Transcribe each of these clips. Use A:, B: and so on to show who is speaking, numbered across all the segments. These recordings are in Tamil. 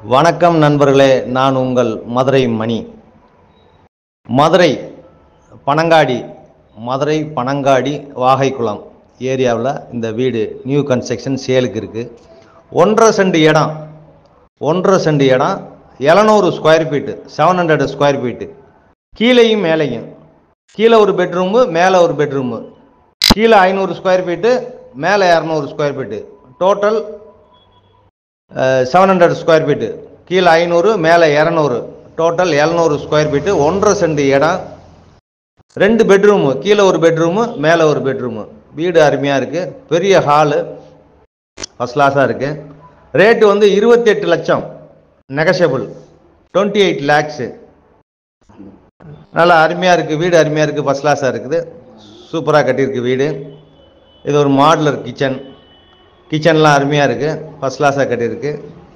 A: வணக்கம் நண்பர்களே நான் உங்கள் மதுரை மணி மதுரை பனங்காடி மதுரை பனங்காடி வாகைக்குளம் ஏரியாவில் இந்த வீடு நியூ கன்ஸ்ட்ரக்ஷன் சேலுக்கு இருக்குது ஒன்றரை சென்ட் இடம் ஒன்றரை சென்ட் இடம் எழுநூறு square feet seven hundred square feet கீழேயும் மேலேயும் கீழே ஒரு பெட்ரூமு மேலே ஒரு பெட்ரூமு கீழே ஐநூறு ஸ்கொயர் ஃபீட்டு மேலே இரநூறு square feet total seven hundred square feet கீழே ஐநூறு மேலே இரநூறு டோட்டல் எழுநூறு ஸ்கொயர் ஃபீட்டு ஒன்றரை சென்ட் இடம் ரெண்டு பெட்ரூமு கீழே ஒரு பெட்ரூமு மேலே ஒரு பெட்ரூமு வீடு அருமையாக இருக்குது பெரிய ஹாலு ஃபஸ்ட் கிளாஸாக இருக்குது ரேட்டு வந்து இருபத்தெட்டு லட்சம் நெகஷபிள் டுவெண்ட்டி எயிட் லேக்ஸு நல்லா அருமையாக இருக்குது வீடு அருமையாக இருக்குது ஃபஸ்ட் கிளாஸாக இருக்குது சூப்பராக கட்டியிருக்கு வீடு இது ஒரு மாடுலர் கிச்சன் கிச்சன்லாம் அருமையாக இருக்குது ஃபஸ்ட் கிளாஸாக கட்டியிருக்கு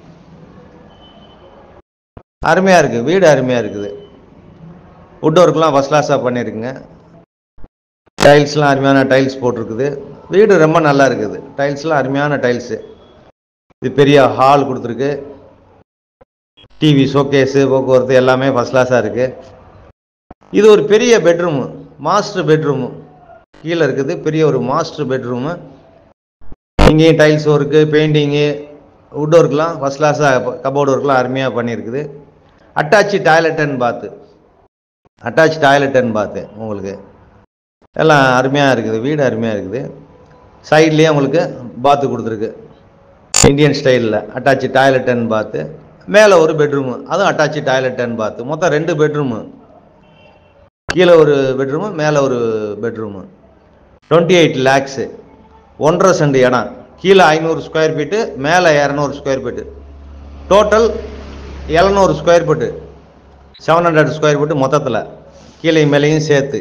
A: அருமையாக இருக்குது வீடு அருமையாக இருக்குது வுட் ஒர்க்லாம் ஃபஸ்ட் கிளாஸாக பண்ணியிருக்குங்க டைல்ஸ்லாம் அருமையான டைல்ஸ் போட்டிருக்குது வீடு ரொம்ப நல்லா இருக்குது டைல்ஸ்லாம் அருமையான டைல்ஸு இது பெரிய ஹால் கொடுத்துருக்கு டிவி ஷோகேஸு போக்குவரத்து எல்லாமே ஃபஸ்ட் கிளாஸாக இருக்குது இது ஒரு பெரிய பெட்ரூமு மாஸ்டர் பெட்ரூமு கீழே இருக்குது பெரிய ஒரு மாஸ்டர் பெட்ரூமு இங்கேயும் டைல்ஸ் ஒர்க்கு பெயிண்டிங்கு வுட் ஒர்க்லாம் ஃபஸ்ட் கிளாஸாக கபோர்டு ஒர்க்லாம் அருமையாக பண்ணியிருக்குது attach toilet and bath attach toilet and bath உங்களுக்கு எல்லாம் அருமையாக இருக்குது வீடு அருமையாக இருக்குது சைட்லேயே உங்களுக்கு பாத்து கொடுத்துருக்கு இந்தியன் ஸ்டைலில் அட்டாச்சு டாய்லெட் அண்ட் பாத்து மேலே ஒரு பெட்ரூமு அதுவும் அட்டாச்சு டாய்லெட் அண்ட் பாத்து மொத்தம் ரெண்டு பெட்ரூமு கீழே ஒரு பெட்ரூமு மேலே ஒரு பெட்ரூமு டுவெண்ட்டி எயிட் லேக்ஸு ஒன்றரை சென்ட் இடம் கீழே ஐநூறு ஸ்கொயர் ஃபீட்டு மேலே இரநூறு ஸ்கொயர் ஃபீட்டு டோட்டல் எழுநூறு square feet seven hundred square feet மொத்தத்தில் கீழே மேலேயும் சேர்த்து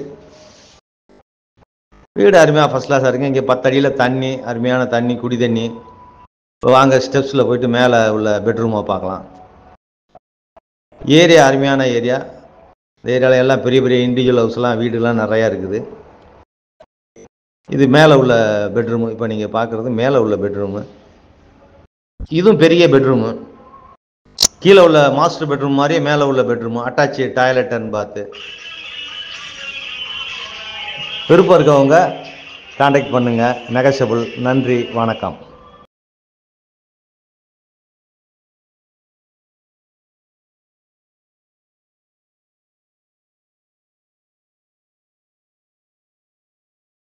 A: வீடு அருமையாக ஃபஸ்ட் கிளாஸாக இருக்குது இங்கே பத்து அடியில் தண்ணி அருமையான தண்ணி குடி தண்ணி இப்போ வாங்க ஸ்டெப்ஸில் போயிட்டு மேலே உள்ள பெட்ரூமை பார்க்கலாம் ஏரியா அருமையான ஏரியா இந்த ஏரியாவில் எல்லாம் பெரிய பெரிய இண்டிவிஜுவல் ஹவுஸ்லாம் வீடுலாம் நிறையா இருக்குது இது மேலே உள்ள பெட்ரூமு இப்போ நீங்கள் பார்க்குறது மேலே உள்ள பெட்ரூமு இதுவும் பெரிய பெட்ரூமு கீழே உள்ள மாஸ்டர் பெட்ரூம் மாதிரியே மேலே உள்ள பெட்ரூமு அட்டாச்சு டாய்லெட் அண்ட் பாத்து விருப்பம் இருக்கவங்க காண்டாக்ட் பண்ணுங்கள் நெகஷபிள் நன்றி வணக்கம்